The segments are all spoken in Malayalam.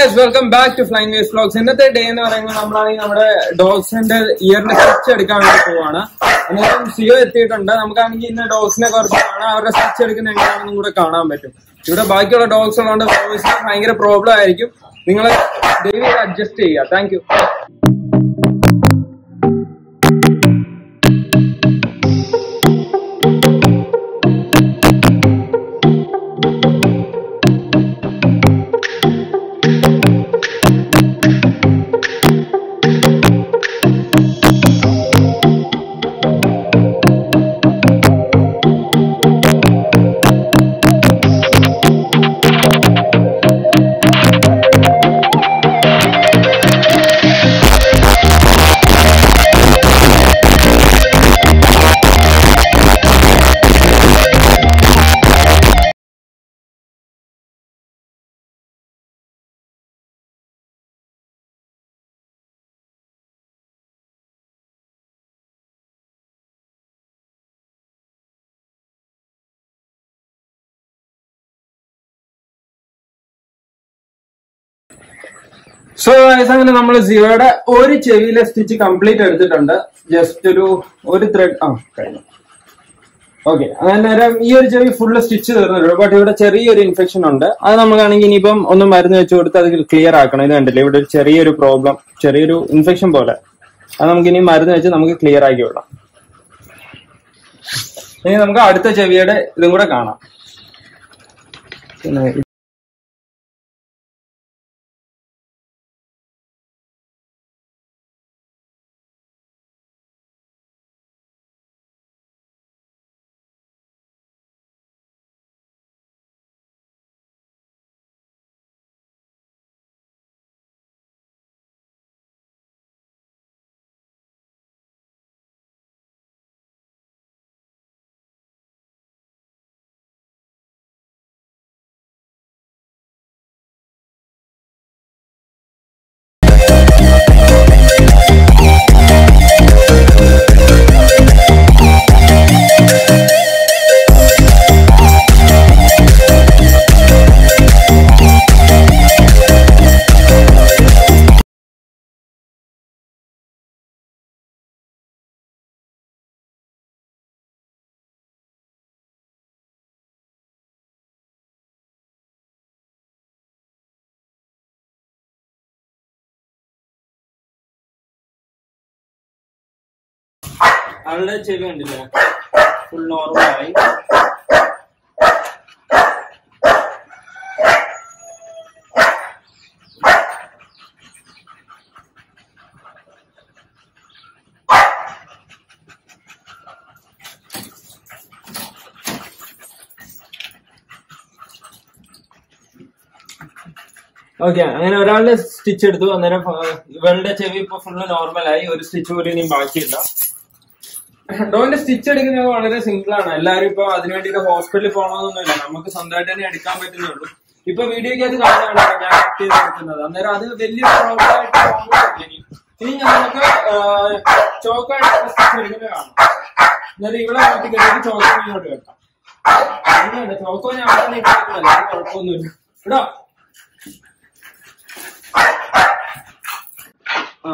Guys welcome back to Flyin Ways vlogs ഇന്നത്തെ ഡേ എന്ന് പറയുന്നത് നമ്മളാണെങ്കിൽ നമ്മുടെ ഡോഗ്സിന്റെ ഇയറിന് സ്റ്റിച്ച് എടുക്കാൻ വേണ്ടി പോവാണ് അന്നേരം സിയോ എത്തിയിട്ടുണ്ട് നമുക്കാണെങ്കിൽ ഇന്ന് ഡോഗ്സിനെ കുറച്ച് കാണാം അവരുടെ സ്റ്റിച്ച് എടുക്കുന്ന എങ്ങനെയാണെന്നും കൂടെ കാണാൻ പറ്റും ഇവിടെ ബാക്കിയുള്ള ഡോഗ്സ് ഉള്ളതുകൊണ്ട് വോയിസിന് ഭയങ്കര പ്രോബ്ലം ആയിരിക്കും നിങ്ങൾ ദയവ് അഡ്ജസ്റ്റ് ചെയ്യുക താങ്ക് യു സോ അങ്ങനെ നമ്മൾ സിയോയുടെ ഒരു ചെവിയിലെ സ്റ്റിച്ച് കംപ്ലീറ്റ് എടുത്തിട്ടുണ്ട് ജസ്റ്റ് ഒരു ഒരു ത്രെഡ് ആ കഴിഞ്ഞു ഓക്കെ അന്നേരം ഈ ഒരു ചെവി ഫുള്ള് സ്റ്റിച്ച് തീർന്നിട്ടുണ്ട് ബട്ട് ഇവിടെ ചെറിയൊരു ഇൻഫെക്ഷൻ ഉണ്ട് അത് നമുക്കാണെങ്കിൽ ഇനിയിപ്പം ഒന്ന് മരുന്ന് വെച്ച് കൊടുത്ത് അത് ക്ലിയർ ആക്കണം ഇത് കണ്ടില്ലേ ഇവിടെ ഒരു ചെറിയൊരു പ്രോബ്ലം ചെറിയൊരു ഇൻഫെക്ഷൻ പോലെ അത് നമുക്ക് ഇനി മരുന്ന് വെച്ച് നമുക്ക് ക്ലിയർ ആക്കി വിടാം ഇനി നമുക്ക് അടുത്ത ചെവിയുടെ ഇതും കൂടെ കാണാം പിന്നെ ആളുടെ ചെവി കണ്ടില്ലേ ഫുൾ നോർമലായി ഓക്കെ അങ്ങനെ ഒരാളുടെ സ്റ്റിച്ച് എടുത്തു അന്നേരം ഫ- ഇവളുടെ ചെവി ഇപ്പൊ ഫുള്ള് നോർമലായി ഒരു സ്റ്റിച്ച് പോലും ഇനിയും ബാക്കിയില്ല ഡോന്റെ സ്റ്റിച്ച് എടുക്കുന്നത് വളരെ സിമ്പിൾ ആണ് എല്ലാവരും ഇപ്പൊ അതിനു വേണ്ടിയിട്ട് ഹോസ്പിറ്റലിൽ പോകണമെന്നൊന്നുമില്ല നമുക്ക് സ്വന്തമായിട്ട് തന്നെ എടുക്കാൻ പറ്റുന്നേ ഉള്ളൂ ഇപ്പൊ വീഡിയോക്ക് അത് കാണുകയാണ് ഞാൻ കട്ട് ചെയ്ത് എടുക്കുന്നത് അന്നേരം അത് വലിയ പ്രോബ്ലം ആയിട്ട് തോന്നുന്നില്ല ഇനി. ഇനി ഞാൻ നമുക്ക് ചോക്കായിട്ട് സ്റ്റിച്ച് എടുക്കുന്നത് കാണാം അന്നേരം ഇവിടെ മാറ്റി കഴിഞ്ഞിട്ട് ചോക്കോ ഇങ്ങോട്ട് വെക്കാം അങ്ങനെയുണ്ട് ചോക്കോ ഞാൻ അവിടെ നിൽക്കുന്നില്ല അത് കുഴപ്പമൊന്നുമില്ല ഇടോ ആ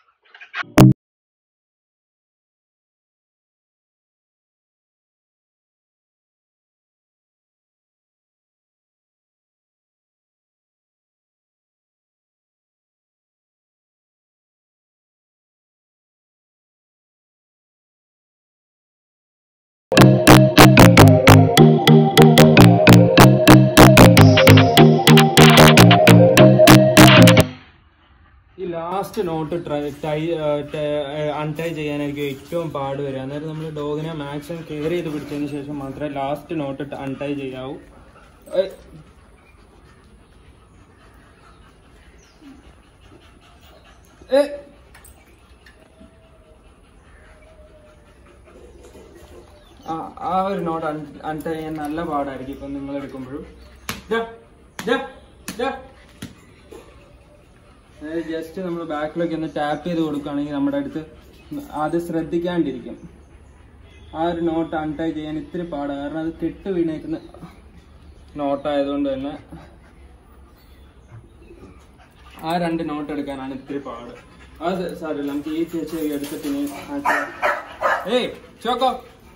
ഈ last knot try tie untie ചെയ്യാനായിരിക്കും ഏറ്റവും പാട് വരിക അന്നേരം നമ്മൾ ഡോഗിനെ മാക്സിമം കെയർ ചെയ്ത് പിടിച്ചതിന് ശേഷം മാത്രമേ ലാസ്റ്റ് നോട്ട് അൺടൈ ചെയ്യാവൂ ഏയ്. ഏയ്. ആ ആ ഒരു നോട്ട് അൺടൈ ചെയ്യാൻ നല്ല പാടായിരിക്കും ഇപ്പം നിങ്ങൾ എടുക്കുമ്പോഴും ജസ്റ്റ് നമ്മൾ ബാക്കിലേക്ക് ഒന്ന് ടാപ്പ് ചെയ്ത് കൊടുക്കുകയാണെങ്കിൽ നമ്മുടെ അടുത്ത് അത് ശ്രദ്ധിക്കാണ്ടിരിക്കും ആ ഒരു നോട്ട് അൺടൈ ചെയ്യാൻ ഇത്തിരി പാടാണ് കാരണം അത് കെട്ട് വീണേക്കുന്ന നോട്ടായതുകൊണ്ട് തന്നെ ആ രണ്ട് നോട്ട് എടുക്കാനാണ് ഇത്തിരി പാട് അത് സാരമില്ല നമുക്ക് ഈ ചെവി എടുത്തിട്ട് ഇനി ആക്കാം. ഏയ് ചോക്കോ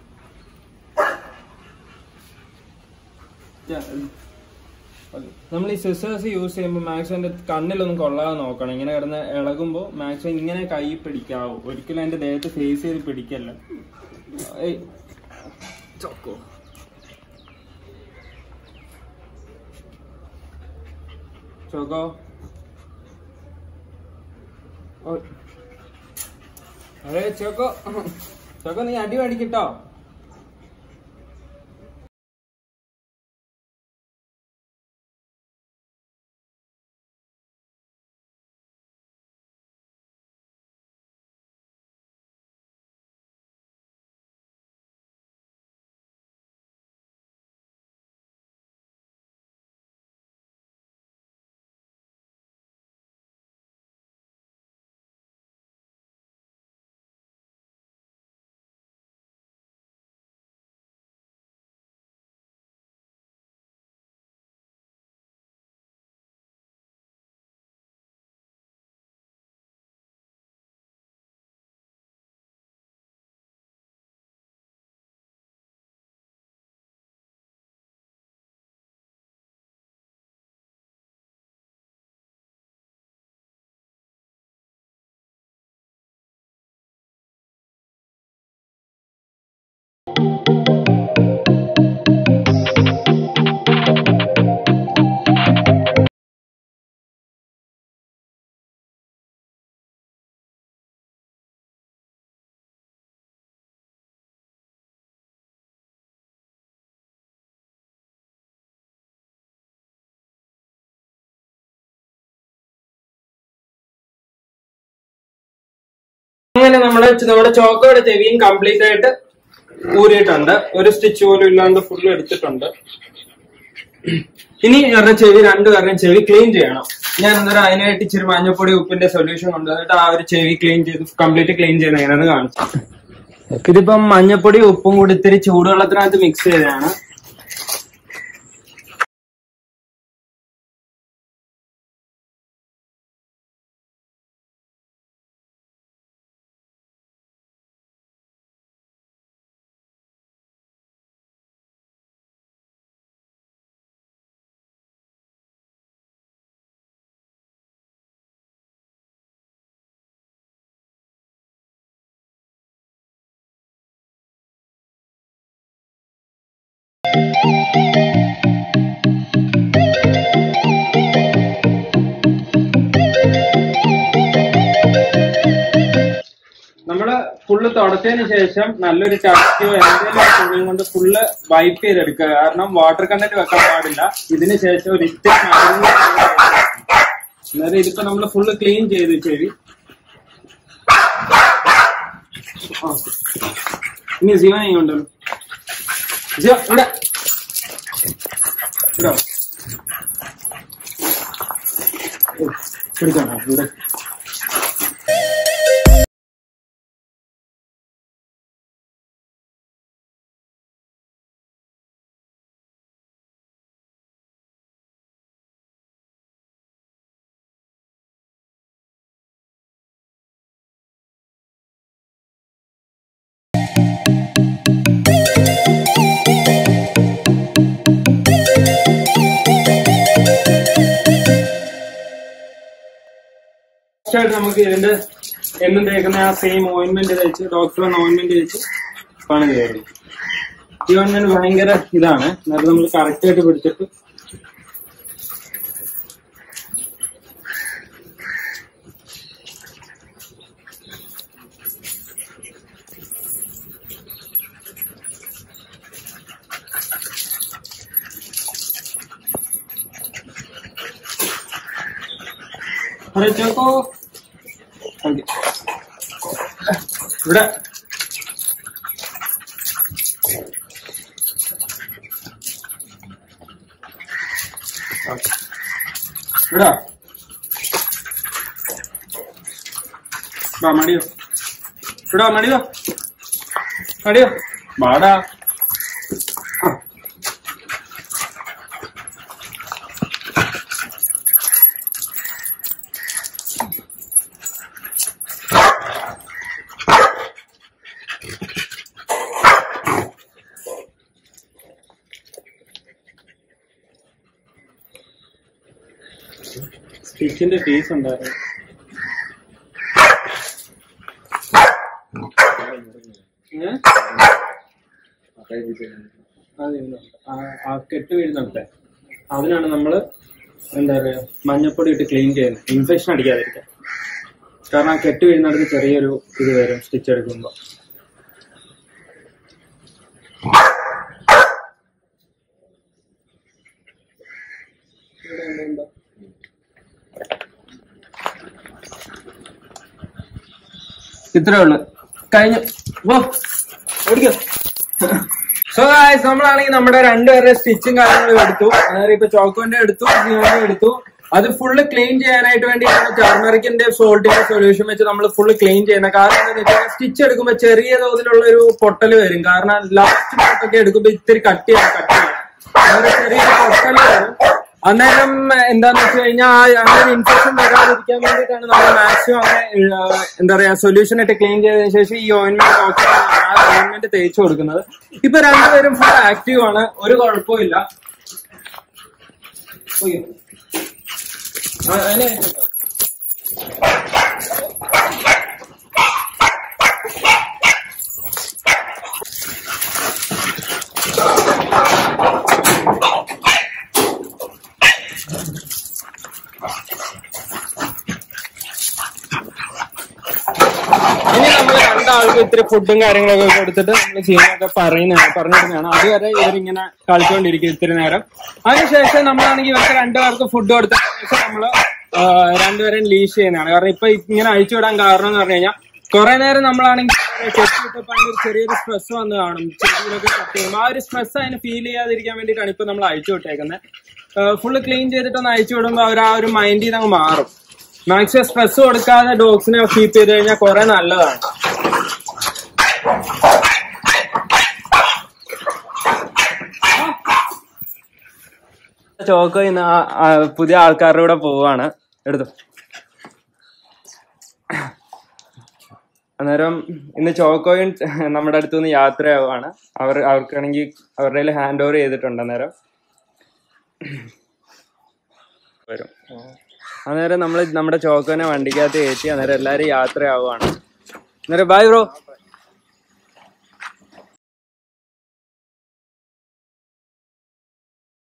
നമ്മൾ ഈ സിസേഴ്സ് യൂസ് ചെയ്യുമ്പോൾ മാക്സിമം എന്റെ കണ്ണിലൊന്നും കൊള്ളാതെ നോക്കണം ഇങ്ങനെ കിടന്ന് ഇളകുമ്പോൾ മാക്സിമം ഇങ്ങനെ കൈ പിടിക്കാവൂ ഒരിക്കലും എന്റെ ദേഹത്ത് ഫേസ് ചെയ്ത് പിടിക്കല്ല ഏയ് ചോക്കോ ചോക്കോ ഓ. അതെ ചോക്കോ ചോക്കോ നീ അടി മേടിക്കട്ടോ അങ്ങനെ നമ്മള് നമ്മുടെ ചോക്കോയുടെ ചെവിയും കംപ്ലീറ്റ് ആയിട്ട് ഊരിയിട്ടുണ്ട് ഒരു സ്റ്റിച്ച് പോലും ഇല്ലാണ്ട് ഫുൾ എടുത്തിട്ടുണ്ട് ഇനി ഇവരുടെ ചെവി രണ്ടുപേരുടെയും ചെവി ക്ലീൻ ചെയ്യണം ഞാൻ അന്നേരം അതിനായിട്ട് ഇച്ചിരി മഞ്ഞപ്പൊടി ഉപ്പിന്റെ സൊല്യൂഷൻ കൊണ്ടുവന്നിട്ട് ആ ഒരു ചെവി ക്ലീൻ ചെയ്ത് കംപ്ലീറ്റ് ക്ലീൻ ചെയ്യുന്ന എങ്ങനെയാണെന്ന് കാണിച്ചു ഇതിപ്പം മഞ്ഞപ്പൊടി ഉപ്പും കൂടി ഇത്തിരി ചൂടുവെള്ളത്തിനകത്ത് മിക്സ് ചെയ്തതാണ് നമ്മള് ഫുള്ള് തുടച്ചതിന് ശേഷം നല്ലൊരു ചട്ടിയോ എന്തെങ്കിലും തുണിയും കൊണ്ട് ഫുള്ള് വൈപ്പ് ചെയ്തെടുക്കുക കാരണം വാട്ടർ കണ്ടന്റ് വെക്കാൻ പാടില്ല ഇതിന് ശേഷം ഒരു ഇത്തിരി മരുന്ന് അന്നേരം ഇതിപ്പോ നമ്മള് ഫുള്ള് ക്ലീൻ ചെയ്ത് ചെവി ആ. ഇനി ജീവൻ ഉണ്ടല്ലോ ജീവ ഇവിടെ ഇവിടെ വാ. ഓ, പിടിച്ചോടാ, ഇവിടെ First ആയിട്ട് നമുക്ക് ഇതിന്റെ എന്നും തേക്കുന്ന ആ സെയിം ഓയിന്റ്മെന്റ് തേച്ച് ഡോക്ടർ ഓയിന്റ്മെന്റ് തേച്ച് പണി കയറും ഈ ഓയിന്റ്മെന്റ് ഭയങ്കര ഇതാണ് എന്നിട്ട് നമ്മൾ കറക്റ്റ് ആയിട്ട് പിടിച്ചിട്ട് അതെ ചോക്കോ ഓക്കെ ഇവിടെ ഓക്കെ. ഇവിടെ വാ മടിയോ ഇവിടെ വാ, മടിയോ മടിയോ വാടാ ആ. സ്റ്റിച്ചിന്റെ ഫീസ് ഉണ്ടായിരുന്നു ഏ? അത് ഇന്ന് ആ- ആ കെട്ട് വീഴുന്നുണ്ട് അതിനാണ് നമ്മള് എന്താ പറയാ മഞ്ഞപ്പൊടി ഇട്ട് ക്ലീൻ ചെയ്യുന്നത് ഇൻഫെക്ഷൻ അടിക്കാതിരിക്കാൻ കാരണം ആ കെട്ട് വീഴുന്നിടത്ത് ചെറിയൊരു ഇത് വരും സ്റ്റിച്ച് എടുക്കുമ്പോ ഇത്രേ ഉള്ളു കഴിഞ്ഞു വാ, ഓടിക്കോ സോ ഗായ്സ് നമ്മളാണെങ്കിൽ നമ്മുടെ രണ്ടുപേരുടെ സ്റ്റിച്ചും കാര്യങ്ങളും എടുത്തു അതായത് ഇപ്പൊ ചോക്കോന്റെ എടുത്തു ജിയോന്റെ എടുത്തു അത് ഫുള്ള് ക്ലീൻ ചെയ്യാനായിട്ട് വേണ്ടി ടർമറിക്കിന്റെ സോൾട്ടിന്റെ സൊല്യൂഷൻ വെച്ച് നമ്മൾ ഫുള്ള് ക്ലീൻ ചെയ്യുന്ന കാരണം എന്താണെന്ന് വെച്ചാൽ സ്റ്റിച്ച് എടുക്കുമ്പോൾ ചെറിയ തോതിലുള്ള ഒരു പൊട്ടൽ വരും കാരണം ലാസ്റ്റ് പാർട്ടൊക്കെ എടുക്കുമ്പോൾ ഇത്തിരി കട്ടിയാണ് കട്ടിയാണ് അങ്ങനെ ചെറിയൊരു പൊട്ടൽ വരും അന്നേരം എന്താന്ന് വെച്ച് കഴിഞ്ഞാൽ അങ്ങനെ ഇൻഫെക്ഷൻ വരാതിരിക്കാൻ വേണ്ടിയിട്ടാണ് നമ്മൾ മാക്സിമം അങ്ങനെ ഏഹ്, എന്താ പറയാ സൊല്യൂഷൻ ഇട്ട് ക്ലീൻ ചെയ്തതിനു ശേഷം ഈ ഓയിൻമെന്റ് ആ ഓയിൻമെന്റ് തേച്ച് കൊടുക്കുന്നത് ഇപ്പൊ രണ്ടുപേരും ഫുൾ ആക്റ്റീവ് ആണ് ഒരു കുഴപ്പമില്ല ഉയ്യോ. ആ, അതിനെ കേട്ടോ. ഇനി നമ്മൾ രണ്ടാൾക്കും ഇത്തിരി ഫുഡും കാര്യങ്ങളൊക്കെ കൊടുത്തിട്ട് നമ്മൾ ചെയ്യാനൊക്കെ പറയുന്നതാണ് പറഞ്ഞിരുന്നതാണ് അതുവരെ ഇവരിങ്ങനെ കളിച്ചുകൊണ്ടിരിക്കും ഇത്തിരി നേരം അതിനുശേഷം നമ്മളാണെങ്കിൽ ഇവർക്ക് രണ്ടുപേർക്ക് ഫുഡ് കൊടുത്ത ശേഷം നമ്മള് ആ, രണ്ടുപേരെയും ലീഷ് ചെയ്യുന്നതാണ് കാരണം ഇപ്പൊ ഇങ്ങനെ അഴിച്ചു വിടാൻ കാരണം എന്ന് പറഞ്ഞു കഴിഞ്ഞാൽ കുറെ നേരം നമ്മളാണെങ്കിൽ കെട്ടിയിട്ടപ്പോ അതിന് ഒരു ചെറിയൊരു സ്ട്രെസ് വന്ന് കാണും ചെടിയിലൊക്കെ കട്ട് ചെയ്യുമ്പോൾ ആ ഒരു സ്ട്രെസ് അതിന് ഫീൽ ചെയ്യാതിരിക്കാൻ വേണ്ടിയിട്ടാണ് ഇപ്പൊ നമ്മൾ അഴിച്ചു വിട്ടേക്കുന്നത് ഫുള്ള് ക്ലീൻ ചെയ്തിട്ടൊന്ന് അഴിച്ചു വിടുമ്പോൾ അവർ ആ ഒരു മൈൻഡിൽ നിന്ന് അങ്ങ് മാറും മാക്സിമം സ്ട്രെസ് കൊടുക്കാതെ ഡോഗ്സിനെ കീപ്പ് ചെയ്ത് കഴിഞ്ഞാൽ കുറെ നല്ലതാണ് ചോക്കോ ഇന്ന് ആ- ആ പുതിയ ആൾക്കാരുടെ കൂടെ പോവാണ് എടുത്തു അന്നേരം ഇന്ന് ചോക്കോയും നമ്മുടെ അടുത്തു നിന്ന് യാത്രയാവുകയാണ് അവർ അവർക്കാണെങ്കിൽ അവരുടെ കയ്യിൽ ഹാൻഡ് ഓവർ ചെയ്തിട്ടുണ്ട് അന്നേരം വരും അന്നേരം നമ്മൾ നമ്മുടെ ചോക്കോനെ വണ്ടിക്കകത്ത് കയറ്റി അന്നേരം എല്ലാവരും യാത്രയാവുകയാണ് അന്നേരം ബൈ ബ്രോ